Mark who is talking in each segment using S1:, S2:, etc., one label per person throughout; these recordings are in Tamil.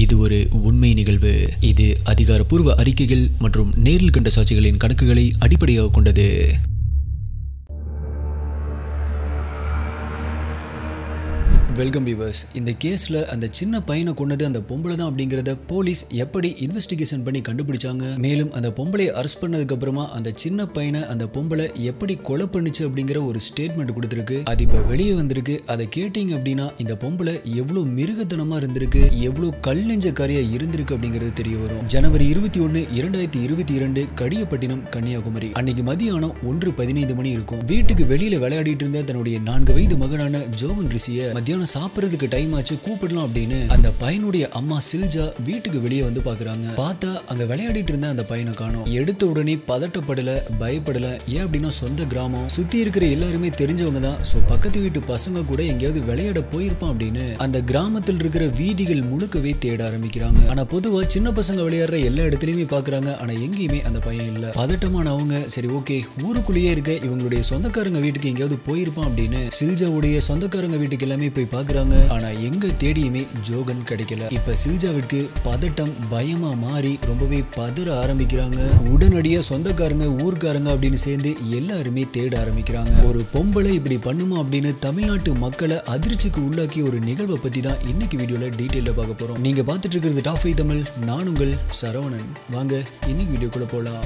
S1: இது ஒரு உண்மை நிகழ்வு இது அதிகாரப்பூர்வ அறிக்கைகள் மற்றும் நேரில் கண்ட சாட்சிகளின் கணக்குகளை அடிப்படையாக கொண்டது வெல்கம் வியூவர்ஸ் இந்த கேஸில் அந்த சின்ன பையனை கொன்னது அந்த பொம்பளை தான் அப்படிங்கிறத போலீஸ் எப்படி இன்வெஸ்டிகேஷன் பண்ணி கண்டுபிடிச்சாங்க மேலும் அந்த பொம்பளையை அரெஸ்ட் பண்ணதுக்கு அப்புறமா அந்த சின்ன பையனை அந்த பொம்பளை எப்படி கொலை பண்ணுச்சு அப்படிங்கிற ஒரு ஸ்டேட்மெண்ட் கொடுத்துருக்கு அது இப்போ வெளியே வந்திருக்கு அதை கேட்டீங்க அப்படின்னா இந்த பொம்பளை எவ்வளோ மிருகத்தனமா இருந்திருக்கு எவ்வளோ கல் நெஞ்ச காரியா இருந்திருக்கு அப்படிங்கிறது தெரிய வரும் ஜனவரி இருபத்தி ஒன்று இரண்டாயிரத்தி இருபத்தி இரண்டு கடியப்பட்டினம் கன்னியாகுமரி அன்னைக்கு மதியானம் ஒன்று பதினைந்து மணி இருக்கும் வீட்டுக்கு வெளியில விளையாடிட்டு இருந்த தன்னுடைய நான்கு வயது மகனான ஜோவன் ரிஷிய மத்தியானம் சாப்பிட்றதுக்கு டைம் ஆச்சு கூப்பிடலாம் அப்படின்னு அந்த பையனுடைய அம்மா சில்ஜா வீட்டுக்கு வெளியே வந்து பாக்குறாங்க பார்த்தா அங்க விளையாடிட்டு இருந்த அந்த பையனை காணோம் எடுத்த உடனே பதட்டப்படல பயப்படல ஏன் அப்படின்னா சொந்த கிராமம் சுத்தி இருக்கிற எல்லாருமே தெரிஞ்சவங்க தான் சோ பக்கத்து வீட்டு பசங்க கூட எங்கேயாவது விளையாட போயிருப்பான் அப்படின்னு அந்த கிராமத்தில் இருக்கிற வீதிகள் முழுக்கவே தேட ஆரம்பிக்கிறாங்க ஆனா பொதுவா சின்ன பசங்க விளையாடுற எல்லா இடத்துலயுமே பாக்குறாங்க ஆனா எங்கேயுமே அந்த பையன் இல்ல பதட்டமான அவங்க சரி ஓகே ஊருக்குள்ளேயே இருக்க இவங்களுடைய சொந்தக்காரங்க வீட்டுக்கு எங்கேயாவது போயிருப்பான் அப்படின்னு சில்ஜாவுடைய சொந்தக்காரங்க வீட்டுக்கு எல்லாமே போய் பாக்குறாங்க ஆனா எங்க தேடியுமே ஜோகன் கிடைக்கல இப்ப சில்ஜாவிற்கு பதட்டம் பயமா மாறி ரொம்பவே பதற ஆரம்பிக்கிறாங்க உடனடியா சொந்தக்காரங்க ஊர்க்காரங்க அப்படின்னு சேர்ந்து எல்லாருமே தேட ஆரம்பிக்கிறாங்க ஒரு பொம்பளை இப்படி பண்ணுமா அப்படின்னு தமிழ்நாட்டு மக்களை அதிர்ச்சிக்கு உள்ளாக்கிய ஒரு நிகழ்வை பத்தி தான் இன்னைக்கு வீடியோல டீட்டெயில பார்க்க போறோம் நீங்க பார்த்துட்டு இருக்கிறது டாப் ஃபைவ் தமிழ் நான் உங்கள் சரவணன் வாங்க இன்னைக்கு வீடியோக்குள்ள போலாம்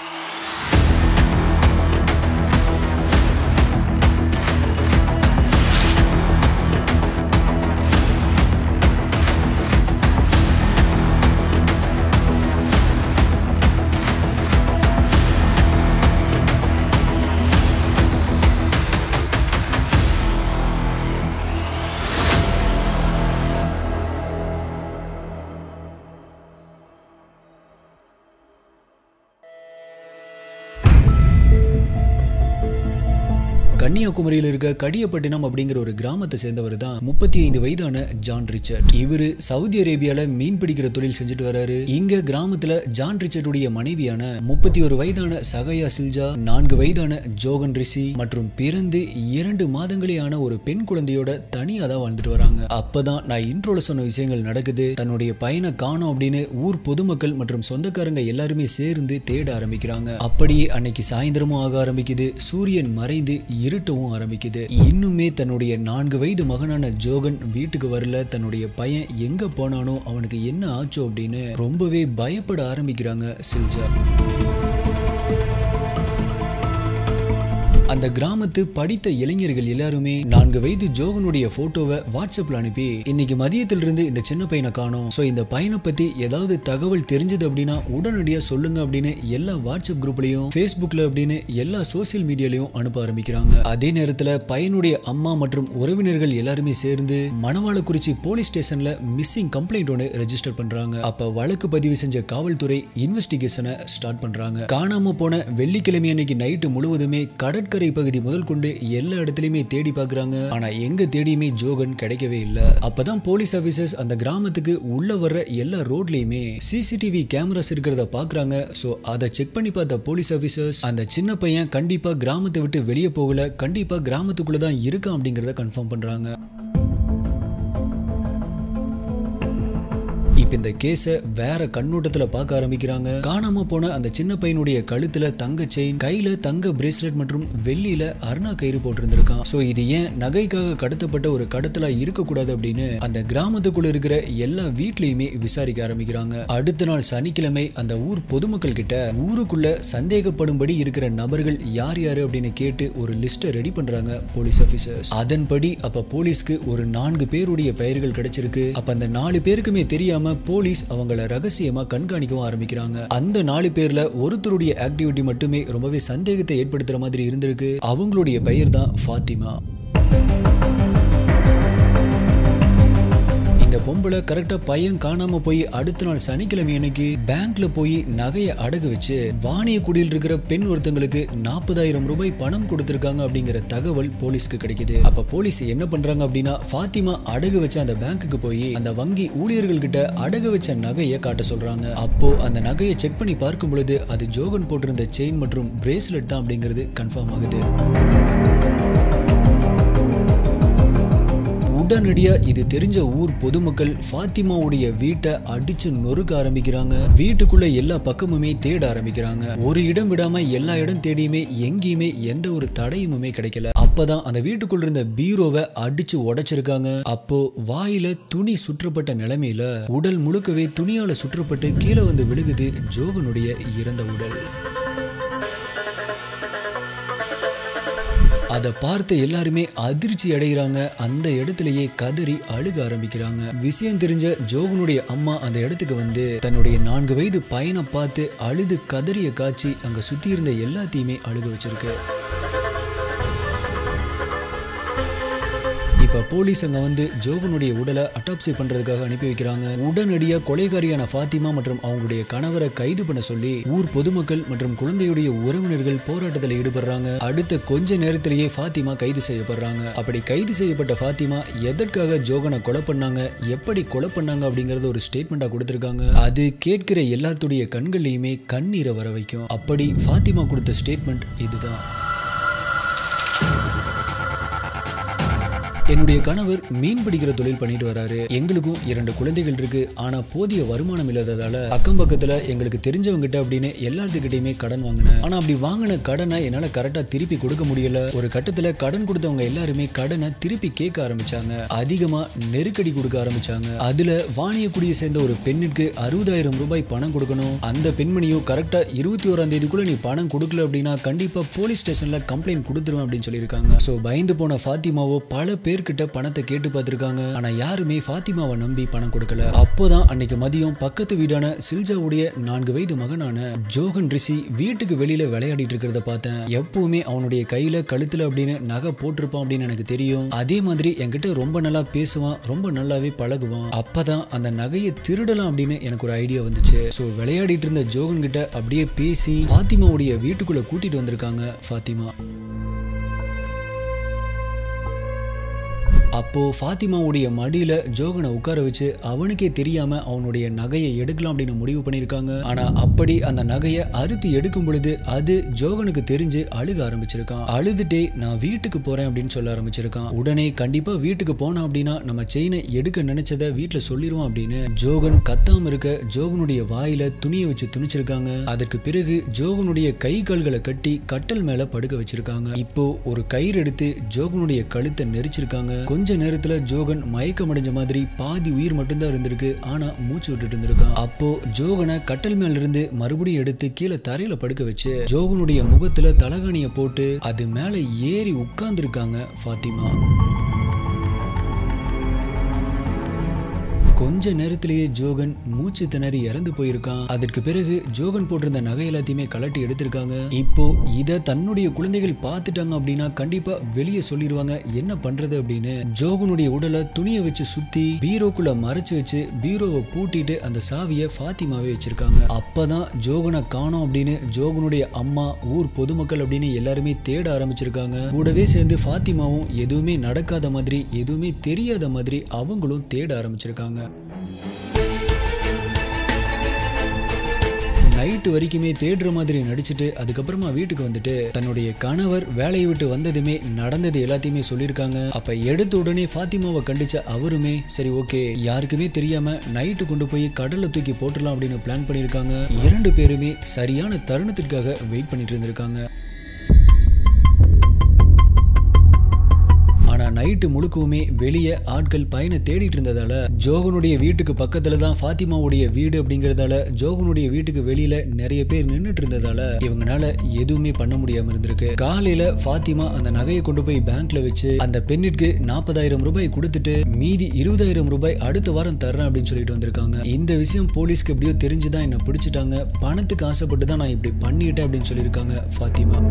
S1: கன்னியாகுமரியில் இருக்க கடியப்பட்டினம் அப்படிங்கிற ஒரு கிராமத்தை சேர்ந்தவர் தான் முப்பத்தி ஐந்து வயதான ஜான் ரிச்சர்ட் இவரு சவுதி அரேபியால மீன் பிடிக்கிற தொழில் செஞ்சுட்டு வராரு இங்க கிராமத்துல ஜான் ரிச்சர்டுடைய மனைவியான முப்பத்தி ஒரு வயதான சகயா சில்ஜா நான்கு வயதான ஜோகன் ரிஷி மற்றும் பிறந்து இரண்டு மாதங்களே ஆன ஒரு பெண் குழந்தையோட தனியா தான் வாழ்ந்துட்டு வராங்க அப்பதான் நான் இன்ட்ரோல சொன்ன விஷயங்கள் நடக்குது தன்னுடைய பையனை காணோம் அப்படின்னு ஊர் பொதுமக்கள் மற்றும் சொந்தக்காரங்க எல்லாருமே சேர்ந்து தேட ஆரம்பிக்கிறாங்க அப்படியே அன்னைக்கு சாயந்தரமும் ஆக ஆரம்பிக்குது சூரியன் மறைந்து இருட்டவும் ஆரம்பிக்குது இன்னுமே தன்னுடைய நான்கு வயது மகனான ஜோகன் வீட்டுக்கு வரல தன்னுடைய பையன் எங்க போனானோ அவனுக்கு என்ன ஆச்சோ அப்படின்னு ரொம்பவே பயப்பட ஆரம்பிக்கிறாங்க சில்ஜா அந்த கிராமத்து படித்த இளைஞர்கள் எல்லாருமே நான்கு வயது ஜோகனுடைய போட்டோவை வாட்ஸ்அப்ல அனுப்பி இன்னைக்கு மதியத்துல இருந்து இந்த சின்ன பையனை காணோம் சோ இந்த பையனை பத்தி ஏதாவது தகவல் தெரிஞ்சது அப்படின்னா உடனடியா சொல்லுங்க அப்படின்னு எல்லா வாட்ஸ்அப் குரூப்லயும் ஃபேஸ்புக்ல அப்படின்னு எல்லா சோசியல் மீடியாலையும் அனுப்ப ஆரம்பிக்கிறாங்க அதே நேரத்துல பையனுடைய அம்மா மற்றும் உறவினர்கள் எல்லாருமே சேர்ந்து மணவாளக்குறிச்சி போலீஸ் ஸ்டேஷன்ல மிஸ்ஸிங் கம்ப்ளைண்ட் ஒன்று ரெஜிஸ்டர் பண்றாங்க அப்ப வழக்கு பதிவு செஞ்ச காவல்துறை இன்வெஸ்டிகேஷனை ஸ்டார்ட் பண்றாங்க காணாம போன வெள்ளிக்கிழமை அன்னைக்கு நைட்டு முழுவதுமே கடற்கரை கடற்கரை பகுதி முதல் கொண்டு எல்லா இடத்துலயுமே தேடி பாக்குறாங்க ஆனா எங்க தேடியுமே ஜோகன் கிடைக்கவே இல்ல அப்பதான் போலீஸ் ஆபீசர்ஸ் அந்த கிராமத்துக்கு உள்ள வர்ற எல்லா ரோட்லயுமே சிசிடிவி கேமராஸ் இருக்கிறத பாக்குறாங்க சோ அதை செக் பண்ணி பார்த்த போலீஸ் ஆபீசர்ஸ் அந்த சின்ன பையன் கண்டிப்பா கிராமத்தை விட்டு வெளியே போகல கண்டிப்பா கிராமத்துக்குள்ள தான் இருக்கான் அப்படிங்கறத கன்ஃபார்ம் பண்றாங்க இப்ப இந்த கேஸ வேற கண்ணோட்டத்துல பார்க்க ஆரம்பிக்கிறாங்க காணாம போன அந்த சின்ன பையனுடைய கழுத்துல தங்க செயின் கையில தங்க பிரேஸ்லெட் மற்றும் வெள்ளியில அருணா கயிறு போட்டிருந்திருக்கான் சோ இது ஏன் நகைக்காக கடத்தப்பட்ட ஒரு கடத்தலா இருக்கக்கூடாது அப்படின்னு அந்த கிராமத்துக்குள்ள இருக்கிற எல்லா வீட்லயுமே விசாரிக்க ஆரம்பிக்கிறாங்க அடுத்த நாள் சனிக்கிழமை அந்த ஊர் பொதுமக்கள் கிட்ட ஊருக்குள்ள சந்தேகப்படும்படி இருக்கிற நபர்கள் யார் யாரு அப்படின்னு கேட்டு ஒரு லிஸ்ட்டை ரெடி பண்றாங்க போலீஸ் ஆபீசர்ஸ் அதன்படி அப்ப போலீஸ்க்கு ஒரு நான்கு பேருடைய பெயர்கள் கிடைச்சிருக்கு அப்ப அந்த நாலு பேருக்குமே தெரியாம போலீஸ் அவங்கள ரகசியமா கண்காணிக்கவும் ஆரம்பிக்கிறாங்க அந்த நாலு பேர்ல ஒருத்தருடைய ஆக்டிவிட்டி மட்டுமே ரொம்பவே சந்தேகத்தை ஏற்படுத்துற மாதிரி இருந்திருக்கு அவங்களுடைய பெயர் தான் ஃபாத்திமா இந்த பொம்பளை கரெக்டா பையன் காணாம போய் அடுத்த நாள் சனிக்கிழமை அன்னைக்கு பேங்க்ல போய் நகையை அடகு வச்சு வாணியக்குடியில் இருக்கிற பெண் ஒருத்தங்களுக்கு நாற்பதாயிரம் ரூபாய் பணம் கொடுத்திருக்காங்க அப்படிங்கிற தகவல் போலீஸ்க்கு கிடைக்குது அப்ப போலீஸ் என்ன பண்றாங்க அப்படின்னா ஃபாத்திமா அடகு வச்ச அந்த பேங்க்குக்கு போய் அந்த வங்கி ஊழியர்கள் கிட்ட அடகு வச்ச நகையை காட்ட சொல்றாங்க அப்போ அந்த நகையை செக் பண்ணி பார்க்கும் பொழுது அது ஜோகன் போட்டிருந்த செயின் மற்றும் பிரேஸ்லெட் தான் அப்படிங்கிறது கன்ஃபார்ம் ஆகுது உடனடியா இது தெரிஞ்ச ஊர் பொதுமக்கள் ஃபாத்திமாவுடைய வீட்டை அடிச்சு நொறுக்க ஆரம்பிக்கிறாங்க வீட்டுக்குள்ள எல்லா பக்கமுமே தேட ஆரம்பிக்கிறாங்க ஒரு இடம் விடாம எல்லா இடம் தேடியுமே எங்கேயுமே எந்த ஒரு தடையுமே கிடைக்கல அப்பதான் அந்த வீட்டுக்குள்ள இருந்த பீரோவை அடிச்சு உடைச்சிருக்காங்க அப்போ வாயில துணி சுற்றப்பட்ட நிலைமையில உடல் முழுக்கவே துணியால சுற்றப்பட்டு கீழே வந்து விழுகுது ஜோகனுடைய இறந்த உடல் அதை பார்த்த எல்லாருமே அதிர்ச்சி அடைகிறாங்க அந்த இடத்துலயே கதறி அழுக ஆரம்பிக்கிறாங்க விஷயம் தெரிஞ்ச ஜோகனுடைய அம்மா அந்த இடத்துக்கு வந்து தன்னுடைய நான்கு வயது பையனை பார்த்து அழுது கதறிய காட்சி அங்க சுத்தி இருந்த எல்லாத்தையுமே அழுக வச்சிருக்கு இப்ப போலீஸ் அங்க வந்து ஜோகனுடைய உடலை அட்டாப்சி பண்றதுக்காக அனுப்பி வைக்கிறாங்க உடனடியா கொலைகாரியான ஃபாத்திமா மற்றும் அவங்களுடைய கணவரை கைது பண்ண சொல்லி ஊர் பொதுமக்கள் மற்றும் குழந்தையுடைய உறவினர்கள் போராட்டத்தில் ஈடுபடுறாங்க அடுத்த கொஞ்ச நேரத்திலேயே ஃபாத்திமா கைது செய்யப்படுறாங்க அப்படி கைது செய்யப்பட்ட ஃபாத்திமா எதற்காக ஜோகனை கொலை பண்ணாங்க எப்படி கொலை பண்ணாங்க அப்படிங்கறது ஒரு ஸ்டேட்மெண்டா கொடுத்திருக்காங்க அது கேட்கிற எல்லாத்துடைய கண்கள்லையுமே கண்ணீரை வர வைக்கும் அப்படி ஃபாத்திமா கொடுத்த ஸ்டேட்மெண்ட் இதுதான் என்னுடைய கணவர் மீன் பிடிக்கிற தொழில் பண்ணிட்டு வராரு எங்களுக்கும் இரண்டு குழந்தைகள் இருக்கு ஆனா போதிய வருமானம் இல்லாததால அக்கம் பக்கத்துல எங்களுக்கு தெரிஞ்சவங்கிட்ட அப்படின்னு எல்லாத்துக்கிட்டையுமே கடன் வாங்கினேன் ஆனா அப்படி வாங்கின கடனை என்னால கரெக்டா திருப்பி கொடுக்க முடியல ஒரு கட்டத்துல கடன் கொடுத்தவங்க எல்லாருமே கடனை திருப்பி கேட்க ஆரம்பிச்சாங்க அதிகமா நெருக்கடி கொடுக்க ஆரம்பிச்சாங்க அதுல வாணியக்குடியை சேர்ந்த ஒரு பெண்ணுக்கு அறுபதாயிரம் ரூபாய் பணம் கொடுக்கணும் அந்த பெண்மணியும் கரெக்டா இருபத்தி ஓராம் தேதிக்குள்ள நீ பணம் கொடுக்கல அப்படின்னா கண்டிப்பா போலீஸ் ஸ்டேஷன்ல கம்ப்ளைண்ட் கொடுத்துருவேன் அப்படின்னு சொல்லியிருக்காங்க சோ பயந்து போன ஃபாத்திமாவோ பல பேர்கிட்ட பணத்தை கேட்டு பார்த்திருக்காங்க ஆனா யாருமே ஃபாத்திமாவை நம்பி பணம் கொடுக்கல அப்போதான் அன்னைக்கு மதியம் பக்கத்து வீடான சில்ஜாவுடைய நான்கு வயது மகனான ஜோகன் ரிஷி வீட்டுக்கு வெளியில விளையாடிட்டு இருக்கிறத பார்த்தேன் எப்பவுமே அவனுடைய கையில கழுத்துல அப்படின்னு நகை போட்டிருப்பான் அப்படின்னு எனக்கு தெரியும் அதே மாதிரி என்கிட்ட ரொம்ப நல்லா பேசுவான் ரொம்ப நல்லாவே பழகுவான் அப்பதான் அந்த நகையை திருடலாம் அப்படின்னு எனக்கு ஒரு ஐடியா வந்துச்சு ஸோ விளையாடிட்டு இருந்த ஜோகன் கிட்ட அப்படியே பேசி ஃபாத்திமாவுடைய வீட்டுக்குள்ள கூட்டிட்டு வந்திருக்காங்க ஃபாத்திமா அப்போ ஃபாத்திமாவுடைய மடியில ஜோகனை உட்கார வச்சு அவனுக்கே தெரியாம அவனுடைய நகையை எடுக்கலாம் அப்படின்னு முடிவு பண்ணியிருக்காங்க ஆனா அப்படி அந்த நகையை அறுத்து எடுக்கும் பொழுது அது ஜோகனுக்கு தெரிஞ்சு அழுக ஆரம்பிச்சிருக்கான் அழுதுட்டே நான் வீட்டுக்கு போறேன் அப்படின்னு சொல்ல ஆரம்பிச்சிருக்கான் உடனே கண்டிப்பா வீட்டுக்கு போனோம் அப்படின்னா நம்ம செயினை எடுக்க நினைச்சதை வீட்டுல சொல்லிடுவோம் அப்படின்னு ஜோகன் கத்தாம இருக்க ஜோகனுடைய வாயில துணியை வச்சு துணிச்சிருக்காங்க அதற்கு பிறகு ஜோகனுடைய கை கால்களை கட்டி கட்டல் மேல படுக்க வச்சிருக்காங்க இப்போ ஒரு கயிறு எடுத்து ஜோகனுடைய கழுத்தை நெரிச்சிருக்காங்க கொஞ்ச நேரத்துல ஜோகன் மயக்கம் அடைஞ்ச மாதிரி பாதி உயிர் மட்டும்தான் இருந்திருக்கு ஆனா மூச்சு விட்டுட்டு இருந்திருக்கான் அப்போ ஜோகனை கட்டல் மேல இருந்து மறுபடியும் எடுத்து கீழே தரையில படுக்க வச்சு ஜோகனுடைய முகத்துல தலகாணிய போட்டு அது மேல ஏறி உட்கார்ந்துருக்காங்க ஃபாத்திமா கொஞ்ச நேரத்திலேயே ஜோகன் மூச்சு திணறி இறந்து போயிருக்கான் அதற்கு பிறகு ஜோகன் போட்டிருந்த நகை எல்லாத்தையுமே கலட்டி எடுத்திருக்காங்க இப்போ இத தன்னுடைய குழந்தைகள் பார்த்துட்டாங்க அப்படின்னா கண்டிப்பா வெளியே சொல்லிடுவாங்க என்ன பண்றது அப்படின்னு ஜோகனுடைய உடலை துணியை வச்சு சுத்தி பீரோக்குள்ள மறைச்சு வச்சு பீரோவை பூட்டிட்டு அந்த சாவியை ஃபாத்திமாவே வச்சிருக்காங்க அப்பதான் ஜோகனை காணோம் அப்படின்னு ஜோகனுடைய அம்மா ஊர் பொதுமக்கள் அப்படின்னு எல்லாருமே தேட ஆரம்பிச்சிருக்காங்க கூடவே சேர்ந்து ஃபாத்திமாவும் எதுவுமே நடக்காத மாதிரி எதுவுமே தெரியாத மாதிரி அவங்களும் தேட ஆரம்பிச்சிருக்காங்க நைட்டு வரைக்குமே தேடுற மாதிரி நடிச்சுட்டு அதுக்கப்புறமா வீட்டுக்கு வந்துட்டு தன்னுடைய கணவர் வேலையை விட்டு வந்ததுமே நடந்தது எல்லாத்தையுமே சொல்லியிருக்காங்க அப்ப எடுத்த உடனே ஃபாத்திமாவை கண்டிச்ச அவருமே சரி ஓகே யாருக்குமே தெரியாம நைட்டு கொண்டு போய் கடல்ல தூக்கி போட்டுடலாம் அப்படின்னு பிளான் பண்ணியிருக்காங்க இரண்டு பேருமே சரியான தருணத்திற்காக வெயிட் பண்ணிட்டு இருந்திருக்காங்க ஆனா நைட்டு முழுக்கவுமே வெளியே ஆட்கள் பையனை தேடிட்டு இருந்ததால ஜோகனுடைய வீட்டுக்கு பக்கத்துல தான் ஃபாத்திமாவுடைய வீடு அப்படிங்கறதால ஜோகனுடைய வீட்டுக்கு வெளியில நிறைய பேர் நின்னுட்டு இருந்ததால இவங்கனால எதுவுமே பண்ண முடியாம இருந்திருக்கு காலையில ஃபாத்திமா அந்த நகையை கொண்டு போய் பேங்க்ல வச்சு அந்த பெண்ணிற்கு நாற்பதாயிரம் ரூபாய் கொடுத்துட்டு மீதி இருபதாயிரம் ரூபாய் அடுத்த வாரம் தர்றேன் அப்படின்னு சொல்லிட்டு வந்திருக்காங்க இந்த விஷயம் போலீஸ்க்கு எப்படியோ தெரிஞ்சுதான் என்ன பிடிச்சிட்டாங்க பணத்துக்கு ஆசைப்பட்டு தான் நான் இப்படி பண்ணிட்டேன் அப்படின்னு சொல்லியிருக்காங்க ஃபாத்திமா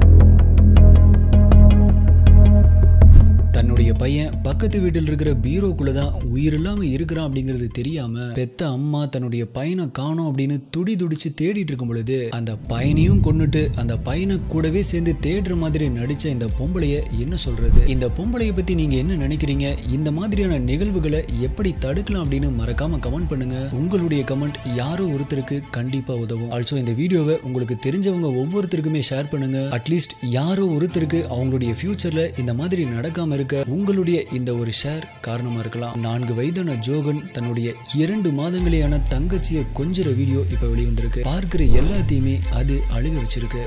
S1: தன்னுடைய பையன் பக்கத்து வீட்டில் இருக்கிற பீரோக்குள்ள தான் உயிர் இல்லாம இருக்கிறான் அப்படிங்கிறது தெரியாம பெத்த அம்மா தன்னுடைய பையனை காணோம் அப்படின்னு துடி துடிச்சு தேடிட்டு இருக்கும் பொழுது அந்த பையனையும் கொன்னுட்டு அந்த பையனை கூடவே சேர்ந்து தேடுற மாதிரி நடிச்ச இந்த பொம்பளைய என்ன சொல்றது இந்த பொம்பளைய பத்தி நீங்க என்ன நினைக்கிறீங்க இந்த மாதிரியான நிகழ்வுகளை எப்படி தடுக்கலாம் அப்படின்னு மறக்காம கமெண்ட் பண்ணுங்க உங்களுடைய கமெண்ட் யாரோ ஒருத்தருக்கு கண்டிப்பா உதவும் ஆல்சோ இந்த வீடியோவை உங்களுக்கு தெரிஞ்சவங்க ஒவ்வொருத்தருக்குமே ஷேர் பண்ணுங்க அட்லீஸ்ட் யாரோ ஒருத்தருக்கு அவங்களுடைய ஃபியூச்சர்ல இந்த மாதிரி நடக்காம இருக்க உங்களுடைய இந்த ஒரு ஷேர் காரணமா இருக்கலாம் நான்கு வயதான ஜோகன் தன்னுடைய இரண்டு மாதங்களேயான தங்கச்சியை கொஞ்சிற வீடியோ இப்ப வெளிவந்திருக்கு பார்க்கிற எல்லாத்தையுமே அது அழுக வச்சிருக்கு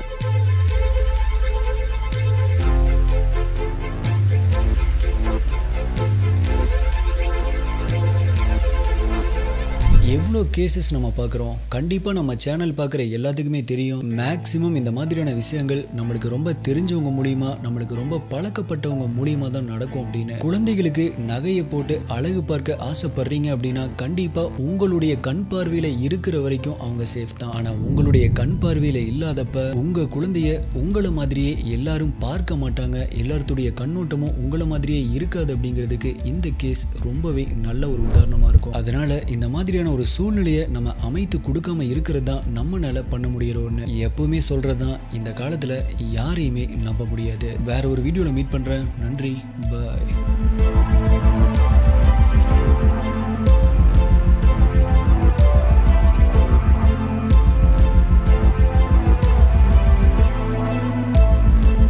S1: எவ்வளோ கேசஸ் நம்ம பார்க்குறோம் கண்டிப்பாக நம்ம சேனல் பார்க்குற எல்லாத்துக்குமே தெரியும் மேக்ஸிமம் இந்த மாதிரியான விஷயங்கள் நம்மளுக்கு ரொம்ப தெரிஞ்சவங்க மூலியமா நம்மளுக்கு ரொம்ப பழக்கப்பட்டவங்க மூலியமா தான் நடக்கும் அப்படின்னு குழந்தைகளுக்கு நகையை போட்டு அழகு பார்க்க ஆசைப்படுறீங்க அப்படின்னா கண்டிப்பாக உங்களுடைய கண் பார்வையில் இருக்கிற வரைக்கும் அவங்க சேஃப் தான் ஆனால் உங்களுடைய கண் பார்வையில் இல்லாதப்ப உங்கள் குழந்தைய உங்களை மாதிரியே எல்லாரும் பார்க்க மாட்டாங்க எல்லாருடைய கண்ணோட்டமும் உங்களை மாதிரியே இருக்காது அப்படிங்கிறதுக்கு இந்த கேஸ் ரொம்பவே நல்ல ஒரு உதாரணமாக இருக்கும் அதனால இந்த மாதிரியான ஒரு சூழ்நிலையை நம்ம அமைத்து கொடுக்காம இருக்கிறது தான் நம்மளால பண்ண முடியற ஒன்று எப்பவுமே சொல்றது தான் இந்த காலத்தில் யாரையுமே நம்ப முடியாது வேற ஒரு வீடியோவில் மீட் பண்ணுறேன் நன்றி பாய்